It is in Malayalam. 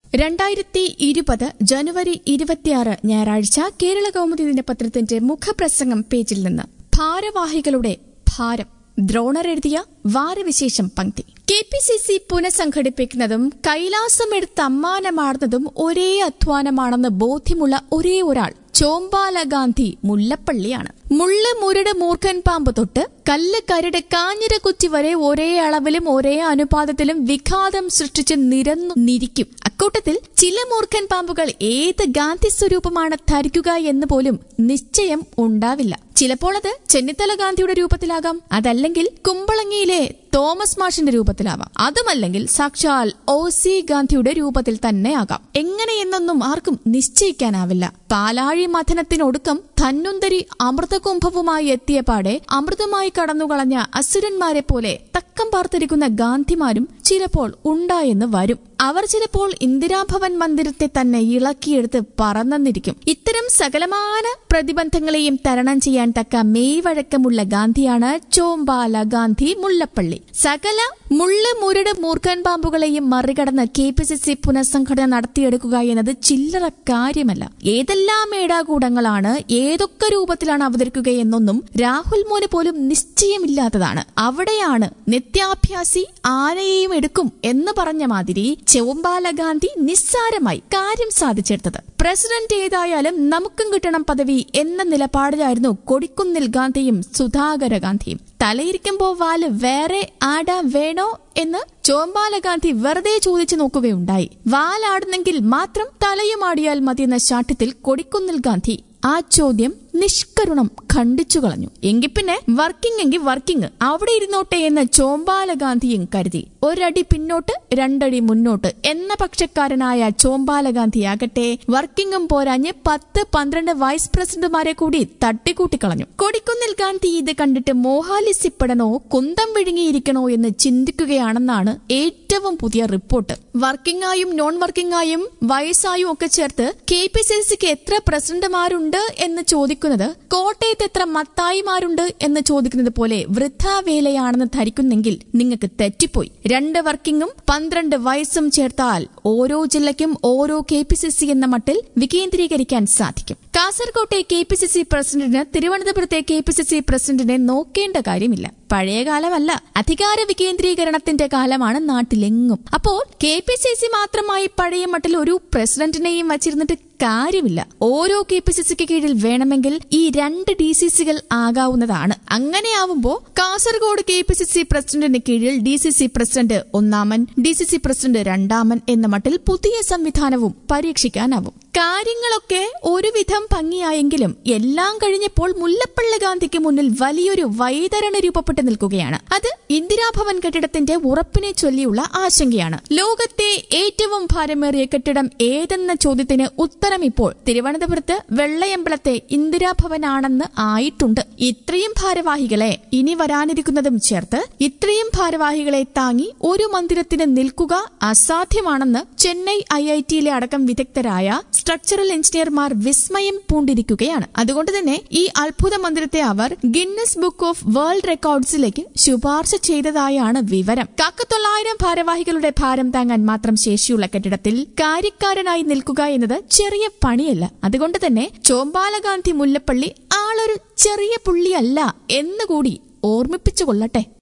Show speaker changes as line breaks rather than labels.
രണ്ടായിരത്തി ഇരുപത് ജനുവരി ഇരുപത്തിയാറ് ഞായറാഴ്ച കേരള കൗമുദി ദിനപത്രത്തിന്റെ മുഖപ്രസംഗം പേജിൽ നിന്ന് ഭാരവാഹികളുടെ ഭാരം ദ്രോണർ എഴുതിയ വാരവിശേഷം പങ്ക്തി കെ പി സി സി പുനഃസംഘടിപ്പിക്കുന്നതും കൈലാസമെടുത്ത് അമ്മാനമാർന്നതും ഒരേ അധ്വാനമാണെന്ന് ബോധ്യമുള്ള ഒരേ ഒരാൾ ചോമ്പാല ഗാന്ധി മുല്ലപ്പള്ളിയാണ് മുള്ള് മുരട് മൂർഖൻ പാമ്പ് തൊട്ട് കല്ല് കരട് കാഞ്ഞിര കുറ്റി വരെ ഒരേ അളവിലും ഒരേ അനുപാതത്തിലും വിഘാതം സൃഷ്ടിച്ച് നിരന്നു നിരിക്കും അക്കൂട്ടത്തിൽ ചില മൂർഖൻ പാമ്പുകൾ ഏത് ഗാന്ധി സ്വരൂപമാണ് ധരിക്കുക എന്ന് പോലും നിശ്ചയം ഉണ്ടാവില്ല ചിലപ്പോൾ അത് ചെന്നിത്തല ഗാന്ധിയുടെ രൂപത്തിലാകാം അതല്ലെങ്കിൽ കുമ്പളങ്ങിയിലെ തോമസ് മാഷിന്റെ രൂപത്തിലാവാം അതുമല്ലെങ്കിൽ സാക്ഷാൽ ഒ സി ഗാന്ധിയുടെ രൂപത്തിൽ തന്നെ ആകാം എങ്ങനെയെന്നൊന്നും ആർക്കും നിശ്ചയിക്കാനാവില്ല പാലാഴി മഥനത്തിനൊടുക്കം ധന്വന്തരി അമൃതകുംഭവുമായി എത്തിയ പാടെ അമൃതമായി കടന്നുകളഞ്ഞ അസുരന്മാരെ പോലെ തക്കം പാർത്തിരിക്കുന്ന ഗാന്ധിമാരും ചിലപ്പോൾ ഉണ്ടായെന്ന് വരും അവർ ചിലപ്പോൾ ഇന്ദിരാഭവൻ മന്ദിരത്തെ തന്നെ ഇളക്കിയെടുത്ത് പറന്നെന്നിരിക്കും ഇത്തരം സകലമാന പ്രതിബന്ധങ്ങളെയും തരണം ചെയ്യാൻ തക്ക മെയ്വഴക്കമുള്ള ഗാന്ധിയാണ് ചോമ്പാല ഗാന്ധി മുല്ലപ്പള്ളി സകല മുള്ള് മുരട് മൂർഖൻ പാമ്പുകളെയും മറികടന്ന് കെ പി സി സി പുനഃസംഘടന നടത്തിയെടുക്കുക എന്നത് ചില്ലറ കാര്യമല്ല ഏതെല്ലാം ഏടാകൂടങ്ങളാണ് ഏതൊക്കെ രൂപത്തിലാണ് അവതരിക്കുകയെന്നൊന്നും രാഹുൽ മോന് പോലും നിശ്ചയമില്ലാത്തതാണ് അവിടെയാണ് നിത്യാഭ്യാസി ആനയെയും എടുക്കും എന്ന് പറഞ്ഞ മാതിരി ചെവുമ്പാല ഗാന്ധി നിസ്സാരമായി കാര്യം സാധിച്ചെടുത്തത് പ്രസിഡന്റ് ഏതായാലും നമുക്കും കിട്ടണം പദവി എന്ന നിലപാടിലായിരുന്നു കൊടിക്കുന്നിൽ ഗാന്ധിയും സുധാകര ഗാന്ധിയും തലയിരിക്കുമ്പോ വാല് വേറെ ആടാ വേണോ എന്ന് ചോമ്പാല ഗാന്ധി വെറുതെ ചോദിച്ചു നോക്കുകയുണ്ടായി വാലാടുന്നെങ്കിൽ മാത്രം തലയുമാടിയാൽ മതിയെന്ന ശാഠ്യത്തിൽ കൊടിക്കുന്നിൽ ഗാന്ധി ആ ചോദ്യം നിഷ്കരുണം ഖണ്ഡിച്ചു കളഞ്ഞു എങ്കിൽ പിന്നെ വർക്കിംഗ് എങ്കിൽ വർക്കിംഗ് അവിടെ ഇരുന്നോട്ടെ എന്ന് ചോമ്പാല ഗാന്ധിയും കരുതി ഒരടി പിന്നോട്ട് രണ്ടടി മുന്നോട്ട് എന്ന പക്ഷക്കാരനായ ചോമ്പാല ഗാന്ധിയാകട്ടെ വർക്കിംഗും പോരാഞ്ഞ് പത്ത് പന്ത്രണ്ട് വൈസ് പ്രസിഡന്റുമാരെ കൂടി തട്ടിക്കൂട്ടിക്കളഞ്ഞു കൊടിക്കുന്നിൽ ഗാന്ധി ഇത് കണ്ടിട്ട് മോഹാലിസിപ്പെടണോ കുന്തം വിഴുങ്ങിയിരിക്കണോ എന്ന് ചിന്തിക്കുകയാണെന്നാണ് ഏറ്റവും പുതിയ റിപ്പോർട്ട് വർക്കിംഗായും നോൺ വർക്കിംഗായും വയസ്സായും ഒക്കെ ചേർത്ത് കെ പി സി സിക്ക് എത്ര പ്രസിഡന്റുമാരുണ്ട് എന്ന് ചോദിക്കുന്നത് കോട്ടയത്ത് എത്ര മത്തായിമാരുണ്ട് എന്ന് ചോദിക്കുന്നത് പോലെ വൃദ്ധാവേലയാണെന്ന് ധരിക്കുന്നെങ്കിൽ നിങ്ങൾക്ക് തെറ്റിപ്പോയി രണ്ട് വർക്കിംഗും പന്ത്രണ്ട് വയസ്സും ചേർത്താൽ ഓരോ ജില്ലയ്ക്കും ഓരോ കെ പി സി സി എന്ന മട്ടിൽ വികേന്ദ്രീകരിക്കാൻ സാധിക്കും കാസർകോട്ടെ കെ പി സി സി പ്രസിഡന്റിന് തിരുവനന്തപുരത്തെ കെ പി സി സി പ്രസിഡന്റിനെ നോക്കേണ്ട കാര്യമില്ല പഴയ കാലമല്ല അധികാര വികേന്ദ്രീകരണത്തിന്റെ കാലമാണ് നാട്ടിലെങ്ങും അപ്പോൾ കെ പി സി സി മാത്രമായി പഴയ മട്ടിൽ ഒരു പ്രസിഡന്റിനെയും വച്ചിരുന്നിട്ട് കാര്യമില്ല ഓരോ കെ പി സി സിക്ക് കീഴിൽ വേണമെങ്കിൽ ഈ രണ്ട് ഡി സി സികൾ ആകാവുന്നതാണ് അങ്ങനെയാവുമ്പോ Kasaragod K P C C പ്രസിഡന്റിന് കീഴിൽ ഡി സി സി പ്രസിഡന്റ് ഒന്നാമൻ ഡി സി സി പ്രസിഡന്റ് രണ്ടാമൻ എന്ന മട്ടിൽ പുതിയ സംവിധാനവും പരീക്ഷിക്കാനാവും കാര്യങ്ങളൊക്കെ ഒരുവിധം ഭംഗിയായെങ്കിലും എല്ലാം കഴിഞ്ഞപ്പോൾ മുല്ലപ്പള്ളി ഗാന്ധിക്ക് മുന്നിൽ വലിയൊരു വൈതരണ രൂപപ്പെട്ടു നിൽക്കുകയാണ് അത് ഇന്ദിരാഭവൻ കെട്ടിടത്തിന്റെ ഉറപ്പിനെ ചൊല്ലിയുള്ള ആശങ്കയാണ് ലോകത്തെ ഏറ്റവും ഭാരമേറിയ കെട്ടിടം ഏതെന്ന ചോദ്യത്തിന് ഉത്തരം ഇപ്പോൾ തിരുവനന്തപുരത്ത് വെള്ളയമ്പലത്തെ ഇന്ദിരാഭവനാണെന്ന് ആയിട്ടുണ്ട് ഇത്രയും ഭാരവാഹികളെ ഇനി വരാനിരിക്കുന്നതും ചേർത്ത് ഇത്രയും ഭാരവാഹികളെ താങ്ങി ഒരു മന്ദിരത്തിന് നിൽക്കുക അസാധ്യമാണെന്ന് ചെന്നൈ ഐ ഐ ടിയിലെ അടക്കം വിദഗ്ധരായ സ്ട്രക്ചറൽ എഞ്ചിനീയർമാർ വിസ്മയം പൂണ്ടിരിക്കുകയാണ് അതുകൊണ്ട് തന്നെ ഈ അത്ഭുത മന്ദിരത്തെ അവർ ഗിന്നസ് ബുക്ക് ഓഫ് വേൾഡ് റെക്കോർഡ്സിലേക്ക് ശുപാർശ ചെയ്തതായാണ് വിവരം കാക്കത്തൊള്ളായിരം ഭാരവാഹികളുടെ ഭാരം താങ്ങാൻ മാത്രം ശേഷിയുള്ള കെട്ടിടത്തിൽ കാര്യക്കാരനായി നിൽക്കുക എന്നത് ചെറിയ പണിയല്ല അതുകൊണ്ട് തന്നെ ചോമ്പാലഗാന്ധി മുല്ലപ്പള്ളി ആളൊരു ചെറിയ പുള്ളിയല്ല എന്നുകൂടി ഓർമ്മിപ്പിച്ചുകൊള്ളട്ടെ